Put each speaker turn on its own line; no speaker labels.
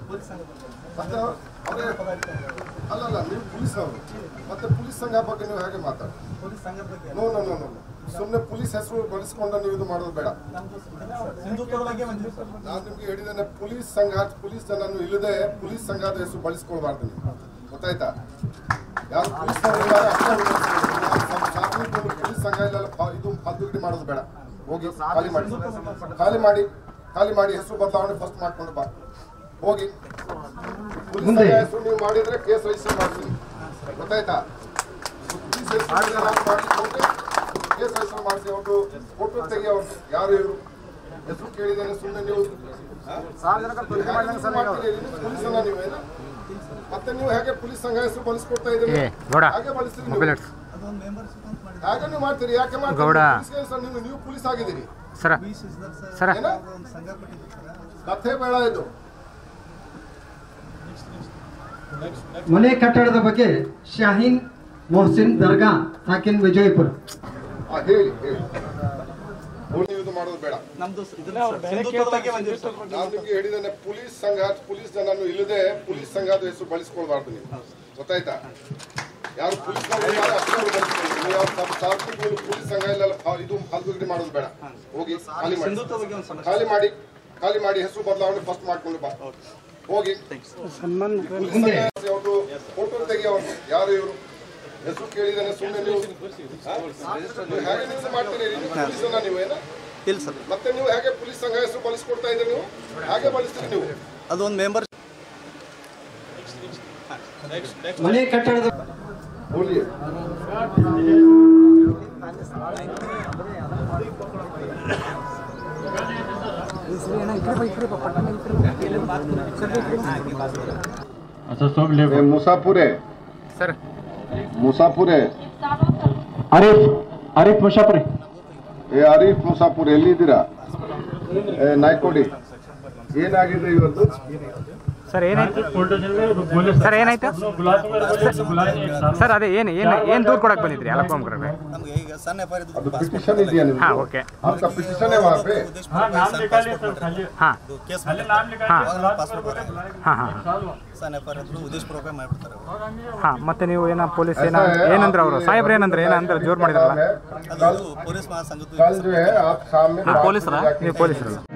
ಮತ್ತೆ ಅವರೇ ಅಲ್ಲಲ್ಲ ನೀವು ಪೊಲೀಸ್ ಅವರು ಮತ್ತೆ ಪೊಲೀಸ್ ಸಂಘ ಬಗ್ಗೆ ನೀವು ಹೇಗೆ ಮಾತಾಡಿ
ಪೊಲೀಸ್ ಸಂಘದ ಬಗ್ಗೆ
ನೋ ನೋ ನೋ ನೋ ಸುಮ್ಮನೆ ಪೊಲೀಸ್ ಹೆಸರು ಬಳಸ್ಕೊಂಡು ನೀವು ಇದು ಮಾಡೋದು ಬೇಡ
ಹಿಂದುತ್ವದ ಬಗ್ಗೆ ಒಂದು
ನಾನು ನಿಮ್ಗೆ ಹೇಳಿದ್ದೇನೆ ಪೊಲೀಸ್ ಸಂಘ ಪೊಲೀಸ್ ಜನನ್ನು ಇಲ್ಲದೆ ಪೊಲೀಸ್ ಸಂಘದ ಹೆಸರು ಬಳಸ್ಕೊಳ್ಬಾರ್ದು ನೀವು ಗೊತ್ತಾಯ್ತಾ ಯಾರು ಪೊಲೀಸ್ ಪೊಲೀಸ್ ಸಂಘ ಇಲ್ಲೆಲ್ಲ ಫಾ- ಇದು ಫಾಲ್ತುಗಿರಿ ಮಾಡೋದು ಬೇಡ ಹೋಗಿ ಖಾಲಿ ಮಾಡಿ ಖಾಲಿ ಮಾಡಿ ಖಾಲಿ ಮಾಡಿ ಹೆಸರು ಬದಲಾವಣೆ ಫಸ್ಟ್ ಮಾಡ್ಕೊಂಡು ಬಾ ಹೋಗಿ ಪೊಲೀಸ್ ಸಂಘ ಹೆಸರು ನೀವು ಮಾಡಿದ್ರೆ ಕೇಸ್ ರಿಜಿಸ್ಟರ್ ಮಾಡ್ತೀನಿ ಗೊತ್ತಾಯ್ತಾ ಪೊಲೀಸ್ ಹೆಸರು ಮಾಡಿದ್ರೆ ಕೇಸ್ ರಿಜಿಸ್ಟರ್ ಮಾಡಿಸಿ ಅವ್ರು ಫೋಟೋ ತೆಗಿ ಅವ್ರು ಯಾರು ಇವರು ಹೆಸರು ಕೇಳಿದ್ದೇನೆ ಸುಮ್ಮನೆ ನೀವು ಪೊಲೀಸ್ ಸಂಘ ನೀವೇನು ಮತ್ತೆ ನೀವು ಹೇಗೆ ಪೊಲೀಸ್ ಸಂಘ ಹೆಸರು ಬಳಸ್ಕೊಡ್ತಾ ಇದ್ದೀರಿ
ಏ, ಗೌಡ,
ಹಾಗೆ ಬಳಸ್ತೀರಿ ನೀವು.
ಮೊಬೈಲ್ ಇಡ್ಸು.
ಅದೊಂದು ಮೆಂಬರ್ಶಿಪ್ ಅಂತ ಮಾಡಿದ್ರು
ಹಾಗೆ ನೀವು ಮಾಡ್ತೀರಿ ಯಾಕೆ ಮಾಡ್ತೀರಿ
ಗೌಡ.
ಪೊಲೀಸ್ ಕೆಲಸ ನೀವು ನೀವು ಪೊಲೀಸ್ ಆಗಿದ್ದೀರಿ
sir
B Shashidhar
sir.
Sir ಅವರು ಒಂದು ಸಂಘ ಕೊಟ್ಟಿದ್ರು ಸರ್
ಕಥೆ ಬೇಡ ಇದು
ಮನೆ ಕಟ್ಟಡದ ಬಗ್ಗೆ ಶಾಹೀನ್ ಮೊಹಸಿನ್ ದರ್ಗಾ ಸಾಕಿನ್ ವಿಜಯಪುರ
ಆ, ಹೇಳಿ ಹೇಳಿ ನೀವು ಇದು ಮಾಡೋದು ಬೇಡ
ನಮ್ದು ಇದ್ರ ಹಿಂದುತ್ವದ ಬಗ್ಗೆ ಒಂದು
ನಾನು ನಿಮ್ಗೆ ಹೇಳಿದ್ದೇನೆ ಪೊಲೀಸ್ ಸಂಘ ಪೊಲೀಸ್ ಜನನ್ನು ಇಲ್ಲದೆ ಪೊಲೀಸ್ ಸಂಘದ ಹೆಸರು ಬಳಸ್ಕೊಳ್ಬಾರ್ದು ನೀವು ಗೊತ್ತಾಯ್ತಾ ಯಾರು ಪೊಲೀಸ್ ಸಾರ್ವಜನಿಕ ಪೊಲೀಸ್ ಸಂಘ ಇಲ್ಲ ಇದು ಫಾಲ್ತುಗಿರಿ ಮಾಡೋದು ಬೇಡ ಹೋಗಿ ಖಾಲಿ ಮಾಡಿ
ಹಿಂದುತ್ವದ ಬಗ್ಗೆ ಒಂದು ಸಮಸ್ಯೆ
ಖಾಲಿ ಮಾಡಿ ಖಾಲಿ ಮಾಡಿ ಹೆಸರು ಬದಲಾವಣೆ ಫಸ್ಟ್ ಮಾಡ್ಕೊಂಡು ಬಾ ಹೋಗಿ ಅವರು ಫೋಟೋ ತೆಗಿ ಅವ್ರು ಯಾರು ಇವರು ಹೆಸರು ಕೇಳಿದಾನೆ ಸುಮ್ಮನೆ ನೀವು ಹಾ? ನೀವು ಹೇಗೆ ನಿಲ್ಸಿ ಮಾಡ್ತೀರಿ ನೀವು ಪೊಲೀಸನ್ನ ನೀವು ಏನ
ಇಲ್ಲ ಸರ್
ಮತ್ತೆ ನೀವು ಹೇಗೆ ಪೊಲೀಸ್ ಸಂಘ ಹೆಸರು ಬಳಸ್ಕೊಡ್ತಾ ಇದ್ದೀರಿ ನೀವು ಹಾಗೆ ಬಳಸ್ತೀರಿ ನೀವು
ಅದೊಂದು ಮೆಂಬರ್
ಮನೆ ಕಟ್ಟಡದ
बोलिए
अच्छा सब ले
ये मुसाफिर है
ಸರ್
ಮುಸಾಫುರ್ है
आरिफ आरिफ मुशाफरी
ಏ ಆರೀಫ್ ಮುಸಾಫುರ್ ಎಲ್ಲಿದ್ದೀರಾ ಏ ನಾಯ್ಕೋಡಿ ಏನಾಗಿದೆ ಇವತ್ತು
ಸರ್ ಏನಾಯ್ತು
फोटो चल रहे बोले
ಸರ್ ಏನಾಯ್ತು
बुलाते मेरे बोले बुलाए एक साथ
ಸರ್ ಅದೇ ಏನು ಏನು ಏನು ದೂರ ಕೊಡಕ್ಕೆ ಬಂದಿದ್ರಿ ಅಲಕೋಮ್ಕರ್ಗೆ
ನಮ್ಗೆ ಈಗ ಸಣ್ಣ ಎಫ್
ಅದು ಪಿಟಿಷನ್ ಇದೆಯಾ
ಹಾಂ
ನಿಮ್ದು
ಓಕೆ
आपका पिटिशन है वहाँ पे
हाँ नाम निकाल लिया सर खाली
ಹಾಂ
ಕೇಸ್
खाली नाम निकाल
हाँ।
लिया पासपोर्ट बोले बुलाए
ಹಾಂ ಹಾಂ ಹಾಂ
ಸಣ್ಣ ಎಫ್ ಐ ಆರ್ ಉದ್ದೇಶಪೂರ್ವಕ ಮಾಡ್ಬಿಡ್ತಾರೆ ಅವ್ರು.
ಹಾಂ ಮತ್ತೆ ನೀವು ಏನೋ ಪೊಲೀಸ್ ಏನೋ ಏನಂದ್ರೆ ಅವರು ಸಾಹೇಬ್ರು ಏನಂದ್ರೆ ಏನಂದ್ರೆ ಜೋರು ಮಾಡಿದ್ರಲ್ಲ
ಅದು ಪೊಲೀಸ್ ಮಹಾಸಂಘದ
कल जो है आप शाम में
ಹಾಂ
पाँच
ಪೊಲೀಸರಾ
बजे जाके-
ನೀವು ಪೊಲೀಸರಲ್ಲ